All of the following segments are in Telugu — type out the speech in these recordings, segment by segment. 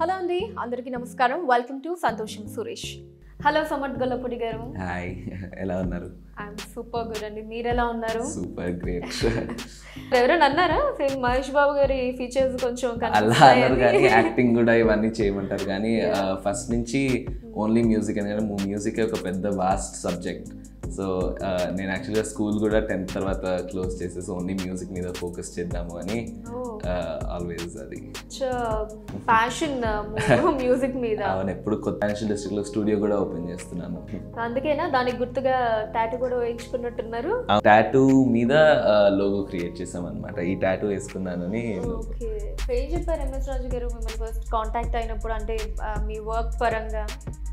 హలో అండి అందరికీ నమస్కారం వెల్కమ్ టు సంతోషం సురేష్ హలో సమర్థ్ గొల్లపూడి గారు హాయ్ ఎలా ఉన్నారు ఐఎమ్ సూపర్ గుడ్ అండి మీరు ఎలా ఉన్నారు సూపర్ గ్రేట్ ఎవరైనా అన్నారా సేమ్ మహేష్ బాబు గారి ఫీచర్స్ కొంచెం అలా కనిపిస్తాయని? అన్నారు కానీ యాక్టింగ్ కూడా ఇవన్నీ చేయమంటారు కానీ ఫస్ట్ నుంచి ఓన్లీ మ్యూజిక్ ఎందుకంటే మ్యూజిక్ ఒక పెద్ద వాస్ట్ సబ్జెక్ట్ సో నేను యాక్చువల్గా స్కూల్ కూడా టెన్త్ తర్వాత క్లోజ్ చేసేసి ఓన్లీ మ్యూజిక్ మీద ఫోకస్ చేద్దాము అని Oh, ఆల్వేస్ అది ప్యాషన్ మ్యూజిక్ మీద అవును ఎప్పుడు కొత్త ఫైనాన్షియల్ డిస్ట్రిక్ట్లో స్టూడియో కూడా ఓపెన్ చేస్తున్నాను అందుకేనా దానికి గుర్తుగా టాటూ కూడా వేయించుకున్నట్టున్నారు టాటూ మీద లోగో క్రియేట్ చేసాం అనమాట ఈ టాటూ వేసుకున్నానని ఓకే ఏం చెప్పారు ఎంఎస్ రాజు గారు మిమ్మల్ని ఫస్ట్ కాంటాక్ట్ అయినప్పుడు అంటే ఆ, మీ వర్క్ పరంగా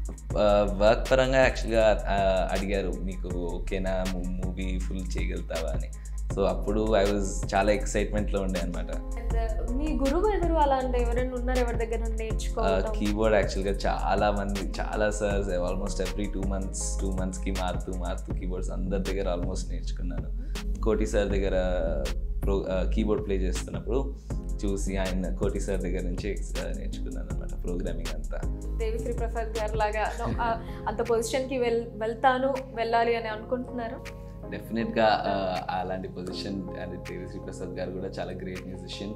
వర్క్ పరంగా యాక్చువల్గా అడిగారు మీకు ఓకేనా మూవీ ఫుల్ చేయగలుగుతావా అని సో అప్పుడు ఐ వాజ్ చాలా ఎక్సైట్మెంట్లో ఉండే అనమాట And, మీ గురువు ఎవరు అలా అంటే ఎవరైనా ఉన్నారు ఎవరి దగ్గర నుండి నేర్చుకోవడం కీబోర్డ్ యాక్చువల్గా చాలా మంది చాలా sirs almost every two months two మంత్స్కి మారుతూ మారుతూ కీబోర్డ్స్ అందరి దగ్గర ఆల్మోస్ట్ నేర్చుకున్నాను కోటి సార్ దగ్గర ప్రో కీబోర్డ్ ప్లే చేస్తున్నప్పుడు చూసి ఆయన కోటి సార్ దగ్గర నుంచి uh, నేర్చుకున్నాను అనమాట ప్రోగ్రామింగ్ అంతా దేవిశ్రీ ప్రసాద్ గారు లాగా no, ఆ, అంత పొజిషన్కి వెల్ వెళ్తాను వెళ్ళాలి అని అనుకుంటున్నారు డెఫినెట్గా అలాంటి పొజిషన్ అంటే దేవిశ్రీ ప్రసాద్ గారు కూడా చాలా గ్రేట్ మ్యూజిషియన్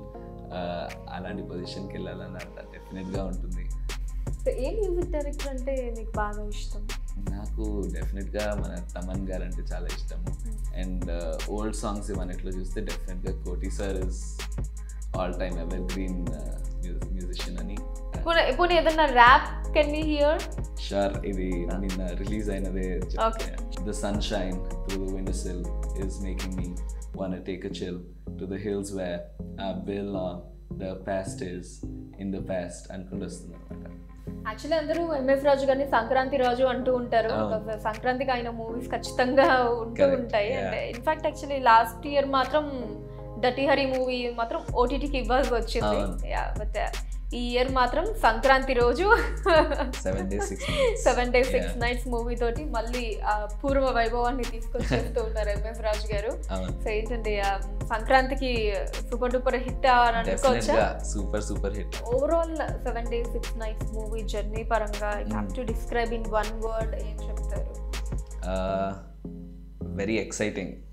అలాంటి పొజిషన్కి వెళ్ళాలని అంత డెఫినెట్గా ఉంటుంది సో ఏ మ్యూజిక్ డైరెక్టర్ అంటే మీకు బాగా ఇష్టం నాకు డెఫినెట్గా మన తమన్ గారు అంటే చాలా ఇష్టము అండ్ ఓల్డ్ సాంగ్స్ ఇవన్నిట్లో చూస్తే డెఫినెట్గా Koti sir is all time ever green musician అని ఇప్పుడు ఇప్పుడు ఏదన్నా ర్యాప్ కెన్ బి హియర్ షార్ ఇది నిన్న రిలీజ్ అయినదే Okay. The sunshine through the window sill is making me one take a chill to the hills where a bill the past is in the past అనుకుంటూ వస్తుంది అనమాట యాక్చువల్లీ అందరూ ఎంఎస్ రాజు గారిని సంక్రాంతి రాజు అంటూ ఉంటారు అవును. Because సంక్రాంతికి ఆయన మూవీస్ ఖచ్చితంగా ఉంటూ Correct, ఉంటాయి yeah. And in fact actually last year మాత్రం డటి హరి మూవీ మాత్రం ఓటీటీకి ఇవ్వాల్సి వచ్చింది అవును. బట్ ఈ ఇయర్ మాత్రం సంక్రాంతి రోజు seven days six seven days six Yeah. Nights movie తోటి మళ్ళీ ఆ పూర్వ వైభవాన్ని తీసుకొచ్చేస్తూ ఉన్నారు ఎంఎస్ రాజు గారు అవును సో ఏంటంటే ఆ సంక్రాంతికి సూపర్ డూపర్ హిట్ అని అనుకోవచ్చా డెఫినెట్గా super super hit overall seven days six nights movie journey పరంగా have to describe in one word ఏం చెప్తారు వెరీ ఎక్సైటింగ్